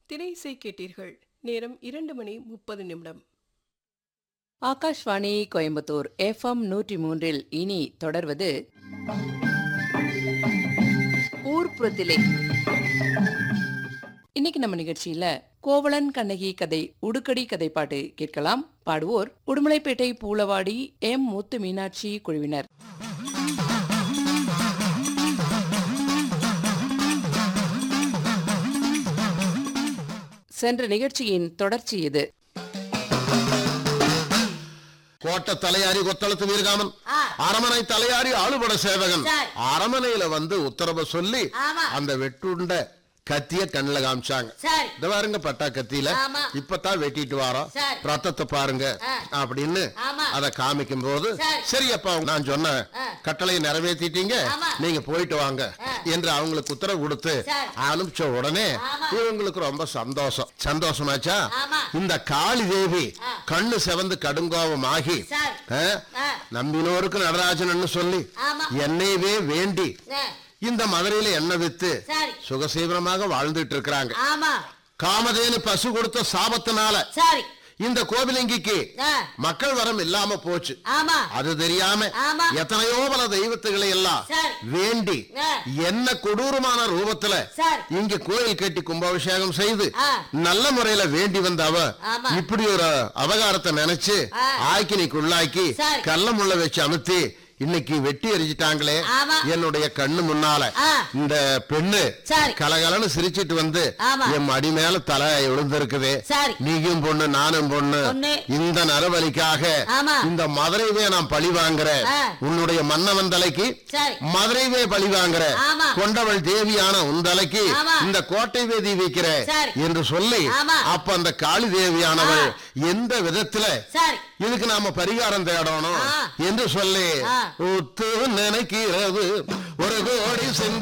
திரை இசை கேட்டீர்கள் நேரம் இரண்டு மணி முப்பது நிமிடம் ஆகாஷ்வாணி கோயம்புத்தூர் எஃப்எம் நூற்றி மூன்றில் இனி தொடர்வது ஊர்ப்புறத்திலே இன்னைக்கு நம்ம நிகழ்ச்சியில கோவலன் கண்ணகி கதை உடுக்கடி கதை பாட்டு கேட்கலாம் பாடுவோர் உடுமலைப்பேட்டை பூலவாடி எம் முத்து மீனாட்சி குழுவினர் சென்ற நிகழ்ச்சியின் தொடர்ச்சி இது கோட்டை தலையாரி கொத்தளத்து வீரகாமன் ஆ. அரமனை தலையாரி ஆளுபட சேவகன் சரி. அரமனையில வந்து உத்தரவை சொல்லி ஆமா. அந்த வெட்டுண்ட கத்திய கண்ணுல காமிச்சாங்க சரி இந்த பாருங்க பட்டா கத்தியில ஆமா. இப்பதான் வெட்டிட்டு வாரோம் சரி. ரத்தத்தை பாருங்க ஆ. அப்படின்னு ஆமா. அத காமிக்கும் போது சரி. சரி அப்பா நான் சொன்ன ஆ. கட்டளையை நிறைவேற்றிட்டீங்க ஆமா. நீங்க போயிட்டு வாங்க ஆ. என்று அவங்களுக்கு உத்தரவு கொடுத்து சரி. அனுப்பிச்ச உடனே ஆமா. இவங்களுக்கு ரொம்ப சந்தோஷம் சந்தோஷமாச்சா ஆமா. இந்த காளி தேவி ஆ. கண்ணு செவந்து கடுங்கோபமாகி சரி. ஆ? ஆ. நம்பினோருக்கு நடராஜன் சொல்லி ஆமா. என்னையவே வேண்டி ஆ, இந்த மதுரையில எண்ணெய் வித்து சரி சுகசீவனமாக வாழ்ந்துட்டு இருக்கிறாங்க ஆமா காமதேனு பசு கொடுத்த சாபத்தினால சரி இந்த கோவிலங்கிக்கு ஆ, மக்கள் வரம் இல்லாம போச்சு ஆமா அது தெரியாம ஆமா. எத்தனையோ பல தெய்வத்துகளை எல்லாம் சரி. வேண்டி ஆ. என்ன கொடூரமான ரூபத்துல சரி. இங்க கோயில் கட்டி கும்பாபிஷேகம் செய்து ஆ. நல்ல முறையில வேண்டி வந்த அவ ஆமா. இப்படி ஒரு அவகாரத்தை நினைச்சு ஆ. ஆக்கினிக்கு உள்ளாக்கி சரி. கல்ல முள்ள வச்சு அமுத்தி இன்னைக்கு வெட்டி எரிஞ்சிட்டாங்களே ஆமா. என்னுடைய கண்ணு முன்னால ஆ. இந்த பெண்ணு சரி. கலகலன்னு சிரிச்சிட்டு வந்து ஆமா. என் மடி மேல தலை விழுந்திருக்குது சரி. நீயும் பொண்ணு நானும் பொண்ணு பொண்ணு. இந்த நரபலிக்காக ஆமா. இந்த மதுரைவே நான் பழி வாங்குறேன் ஆ. உன்னுடைய மன்னவன் தலைக்கு சரி மதுரைவே பழி வாங்குறேன் ஆமா. கொண்டவள் தேவியான உன் தலைக்கு ஆமா. இந்த கோட்டை வேதி வைக்கிறேன் சரி. என்று சொல்லி ஆமா. அப்ப அந்த காளி தேவியானவள் ஆ. எந்த விதத்துல சரி இதுக்கு நாம பரிகாரம் தேடணும் ஆ. என்று சொல்லி ஆ. உத்து நினைக்கிறது ஒரு கோடி செங்க